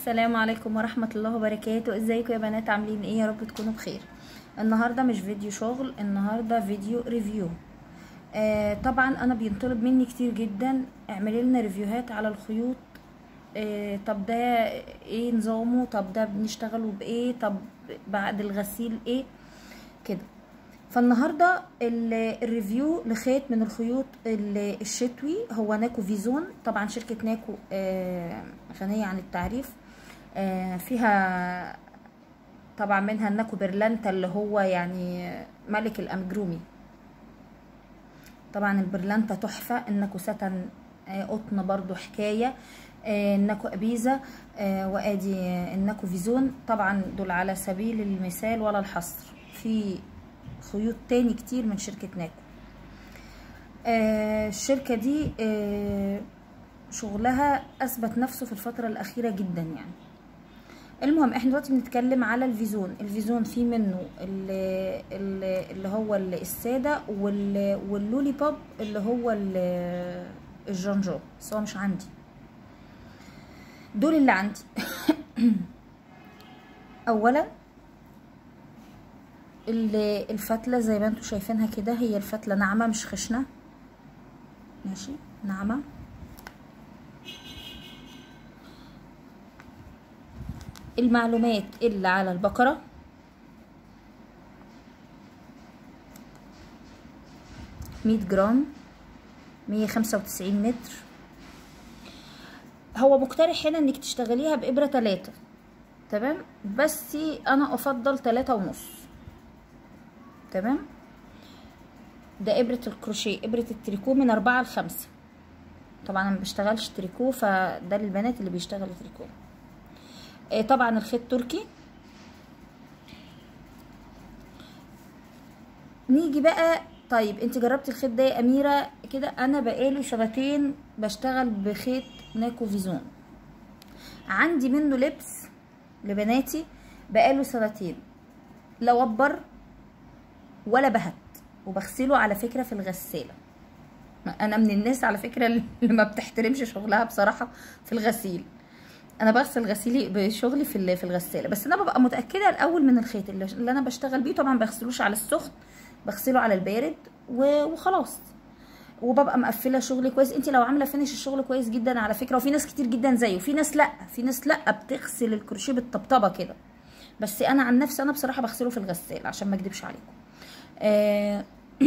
السلام عليكم ورحمة الله وبركاته ازيكم يا بنات عاملين ايه يا رب تكونوا بخير النهاردة مش فيديو شغل النهاردة فيديو ريفيو آه طبعا انا بينطلب مني كتير جدا اعملي لنا ريفيوهات على الخيوط آه طب ده ايه نظامه طب ده بنشتغله بايه طب بعد الغسيل ايه كده فالنهارده ال- الريفيو لخيط من الخيوط ال- الشتوي هو ناكو فيزون طبعا شركه ناكو آه، غنيه عن التعريف آه، فيها طبعا منها الناكو برلانتا اللي هو يعني ملك الامجرومي طبعا البرلانتا تحفه الناكو ساتن آه، قطن برضو حكايه آه، الناكو ابيزا آه، وادي الناكو فيزون طبعا دول على سبيل المثال ولا الحصر في خيوط تاني كتير من شركة ناكو آه الشركة دي آه شغلها أثبت نفسه في الفترة الأخيرة جدا يعني المهم احنا دلوقتي بنتكلم على الفيزون الفيزون في منه اللي, اللي هو السادة واللولي بوب اللي هو الجنجو بس هو مش عندي دول اللي عندي اولا الفتلة زي ما انتوا شايفينها كده هي الفتلة ناعمة مش خشنة ماشي ناعمة المعلومات اللي على البقرة مية جرام مية خمسة وتسعين متر هو مقترح هنا انك تشتغليها بإبرة تلاتة تمام بس انا افضل تلاتة ونص تمام ده ابرة الكروشيه ابرة التريكو من اربعة لخمسة طبعا انا مبشتغلش تريكو فده للبنات اللي بيشتغلوا تريكو آه طبعا الخيط تركي نيجي بقى طيب انت جربتي الخيط ده يا اميره كده انا بقالي سنتين بشتغل بخيط ناكو فيزون عندي منه لبس لبناتي بقاله سنتين لا وبر ولا بهت وبغسله على فكره في الغساله انا من الناس على فكره اللي ما بتحترمش شغلها بصراحه في الغسيل انا بغسل غسيلي بشغلي في في الغساله بس انا ببقى متاكده الاول من الخيط اللي انا بشتغل بيه طبعا بغسلوش على السخن بغسله على البارد وخلاص وببقى مقفله شغلي كويس انت لو عامله فينش الشغل كويس جدا على فكره وفي ناس كتير جدا زيه وفي ناس لا في ناس لا بتغسل الكروشيه بالطبطبه كده بس انا عن نفسي انا بصراحه بغسله في الغساله عشان ما اكدبش عليكم آه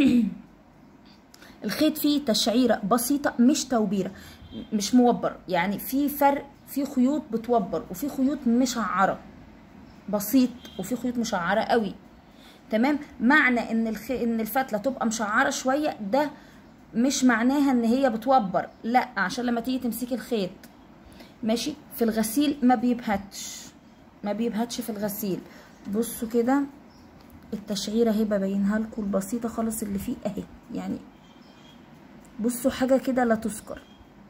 الخيط فيه تشعيره بسيطه مش توبيره مش موبر يعني في فرق في خيوط بتوبر وفي خيوط مشعره بسيط وفي خيوط مشعره قوي تمام معنى ان الخ... ان الفتله تبقى مشعره شويه ده مش معناها ان هي بتوبر لا عشان لما تيجي تمسكي الخيط ماشي في الغسيل ما بيبهتش ما بيبهتش في الغسيل بصوا كده التشعيره اهي ببينها لكم البسيطه خالص اللي فيه اهي يعني بصوا حاجه كده لا تذكر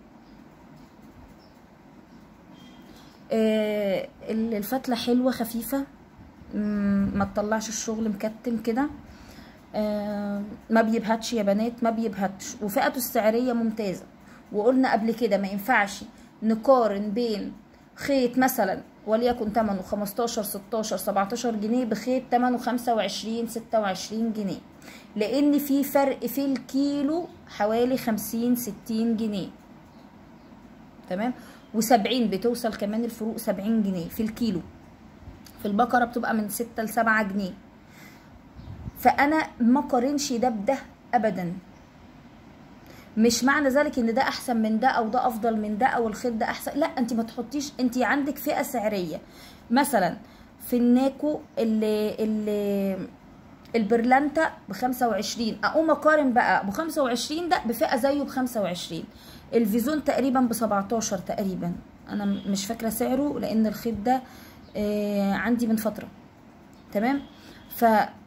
آه الفتله حلوه خفيفه ما تطلعش الشغل مكتم كده آه ما بيبهتش يا بنات ما بيبهتش وفئته السعريه ممتازه وقلنا قبل كده ما ينفعش نقارن بين خيط مثلا وليكن ثمنه 15 16 17 جنيه بخيط ثمنه 25 26 جنيه لان في فرق في الكيلو حوالي 50 60 جنيه تمام و70 بتوصل كمان الفروق 70 جنيه في الكيلو في البقره بتبقى من 6 ل 7 جنيه فانا ما قارنش ده بده ابدا مش معنى ذلك ان ده احسن من ده او ده افضل من ده او الخيط ده احسن لا انت ما تحطيش انت عندك فئه سعريه مثلا في الناكو اللي اللي البرلانتا ب 25 اقوم اقارن بقى ب 25 ده بفئه زيه ب 25 الفيزون تقريبا ب 17 تقريبا انا مش فاكره سعره لان الخيط ده آه عندي من فتره تمام ف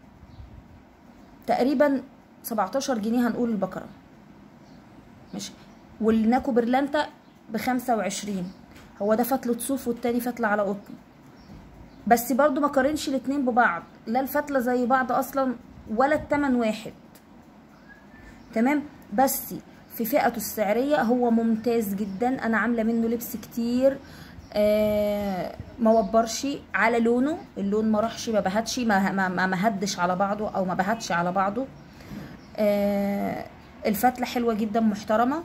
تقريبا 17 جنيه هنقول البقره ماشي والناكو برلانتا ب 25 هو ده فتله صوف والتاني فتله على قطن بس برضو ما قارنش الاتنين ببعض لا الفتله زي بعض اصلا ولا التمن واحد تمام بس في فئته السعريه هو ممتاز جدا انا عامله منه لبس كتير آه ما وبرش على لونه اللون ما راحش ما بهتش ما ما ما ما هدش على بعضه او ما بهتش على بعضه آه الفتله حلوه جدا محترمه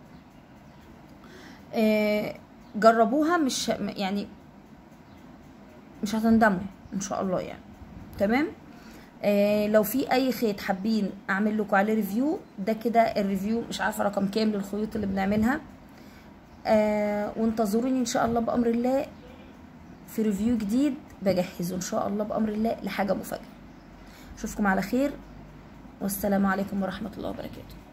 آه جربوها مش يعني مش هتندموا ان شاء الله يعني تمام آه لو في اي خيط حابين اعمل لكم عليه ريفيو ده كده الريفيو مش عارفه رقم كام للخيوط اللي بنعملها آه وانتظروني ان شاء الله بامر الله في ريفيو جديد بجهزه ان شاء الله بامر الله لحاجه مفاجاه اشوفكم على خير والسلام عليكم ورحمه الله وبركاته